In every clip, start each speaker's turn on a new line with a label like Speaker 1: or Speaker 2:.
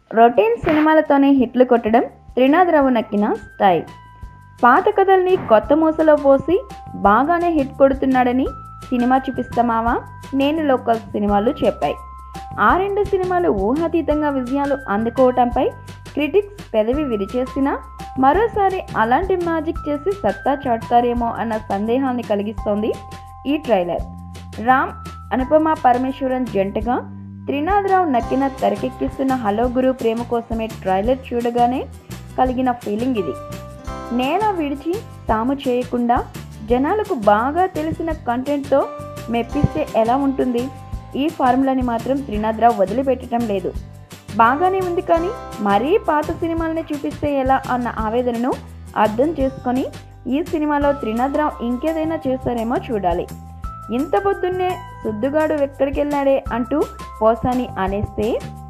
Speaker 1: Routine సినిమాలతోనే హిట్లు కొట్టడం త్రినాథరావు నక్కిన style పాత కథల్ని కొత్త మూసలో పోసి బాగానే హిట్ కొడుతున్నాడని సినిమా చూపిస్తామావా నేను లోకల్ సినిమాలు చెప్పాయి ఆ రెండు సినిమాలు ఊహాతీతంగా విజయాలు అందుకోవటంపై క్రిటిక్స్ పెదవి విరిచేసినా మరోసారి అలాంటి మ్యాజిక్ చేసి సత్తా చాటుతారేమో అన్న సందేహాన్ని కలిగిస్తోంది ఈ ట్రైలర్ రామ్ అనుపమ పరమేశ్వరన్ జంటగా త్రినాథరావు నక్కిన తెరకెక్కిస్తున్న హలో గురు ప్రేమ కోసమే ట్రైలర్ చూడగానే కలిగిన ఫీలింగ్ ఇది నేల విడిచి తాము చేయకుండా జనాలకు బాగా తెలిసిన కంటెంట్తో మెప్పిస్తే ఎలా ఉంటుంది ఈ ఫార్ములాని మాత్రం త్రినాథరావు వదిలిపెట్టడం లేదు బాగానే ఉంది కానీ మరీ పాత సినిమాలని చూపిస్తే ఎలా అన్న ఆవేదనను అర్థం చేసుకొని ఈ సినిమాలో త్రినాథరావు ఇంకేదైనా చేస్తారేమో చూడాలి ఇంత పొద్దున్నే సుద్దుగాడు ఎక్కడికి వెళ్ళాడే అంటూ పోసాని అనేస్తే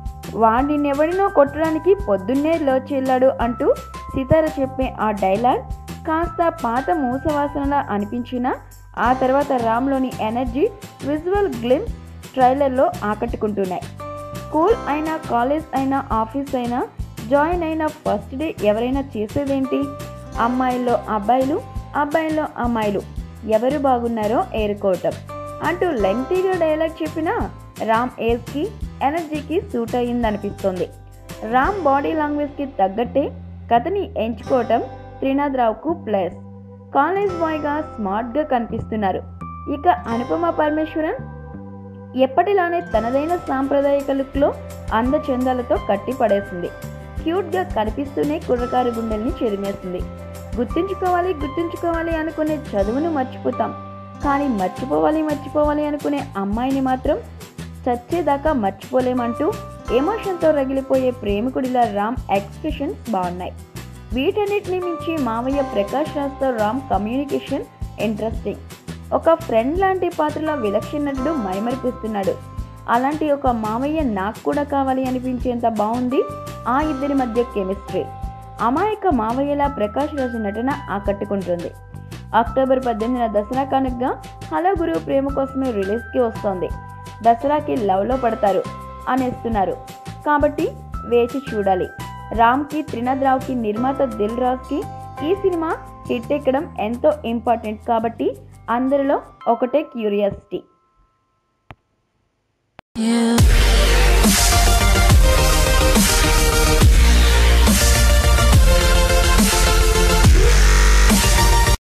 Speaker 1: వాడినెవడినో కొట్టడానికి పొద్దున్నే లోచి వెళ్ళాడు అంటూ సితార చెప్పే ఆ డైలాగ్ కాస్త పాత మూసవాసనలా అనిపించినా ఆ తర్వాత రామ్లోని ఎనర్జీ విజువల్ గ్లిమ్స్ ట్రైలర్లో ఆకట్టుకుంటున్నాయి స్కూల్ అయినా కాలేజ్ అయినా ఆఫీస్ అయినా జాయిన్ అయిన ఫస్ట్ డే ఎవరైనా చేసేదేంటి అమ్మాయిల్లో అబ్బాయిలు అబ్బాయిల్లో అమ్మాయిలు ఎవరు బాగున్నారో ఏరుకోవటం అంటూ లెంగ్తీగా డైలాగ్ చెప్పినా రామ్ ఏజ్కి ఎనర్జీకి సూట్ అయ్యిందనిపిస్తోంది రామ్ బాడీ లాంగ్వేజ్కి తగ్గట్టే కథని ఎంచుకోవటం త్రినాథరావుకు ప్లస్ కాలేజ్ బాయ్గా స్మార్ట్గా కనిపిస్తున్నారు ఇక అనుపమ పరమేశ్వరన్ ఎప్పటిలానే తనదైన సాంప్రదాయక లుక్లో అందచందాలతో కట్టి పడేసింది క్యూట్గా కనిపిస్తూనే కుర్రకారు గుండెల్ని చెరిమేసింది గుర్తుంచుకోవాలి గుర్తుంచుకోవాలి అనుకునే చదువును మర్చిపోతాం కానీ మర్చిపోవాలి మర్చిపోవాలి అనుకునే అమ్మాయిని మాత్రం చచ్చేదాకా మర్చిపోలేమంటూ ఎమోషన్తో రగిలిపోయే ప్రేమికుడిలా రామ్ ఎక్స్ప్రెషన్స్ బాగున్నాయి వీటన్నిటిని మించి మావయ్య ప్రకాష్ రాజ్తో రామ్ కమ్యూనికేషన్ ఇంట్రెస్టింగ్ ఒక ఫ్రెండ్ లాంటి పాత్రలో విలక్షణ నటుడు మైమరిపిస్తున్నాడు అలాంటి ఒక మావయ్య నాకు కూడా కావాలి అనిపించేంత బాగుంది ఆ ఇద్దరి మధ్య కెమిస్ట్రీ అమాయక మావయ్యలా ప్రకాష్ రాజు నటన ఆకట్టుకుంటుంది అక్టోబర్ పద్దెనిమిదిన దసరా కానుకగా హలో గురువు ప్రేమ కోసమే రిలీజ్కి వస్తోంది దసరాకి లవ్లో పడతారు అనేస్తున్నారు కాబట్టి వేచి చూడాలి రామ్కి త్రినాథరావుకి నిర్మాత దిల్ రాజ్కి ఈ సినిమా హిట్ ఎక్కడం ఎంతో ఇంపార్టెంట్ కాబట్టి అందరిలో ఒకటే క్యూరియాసిటీ
Speaker 2: Yeah.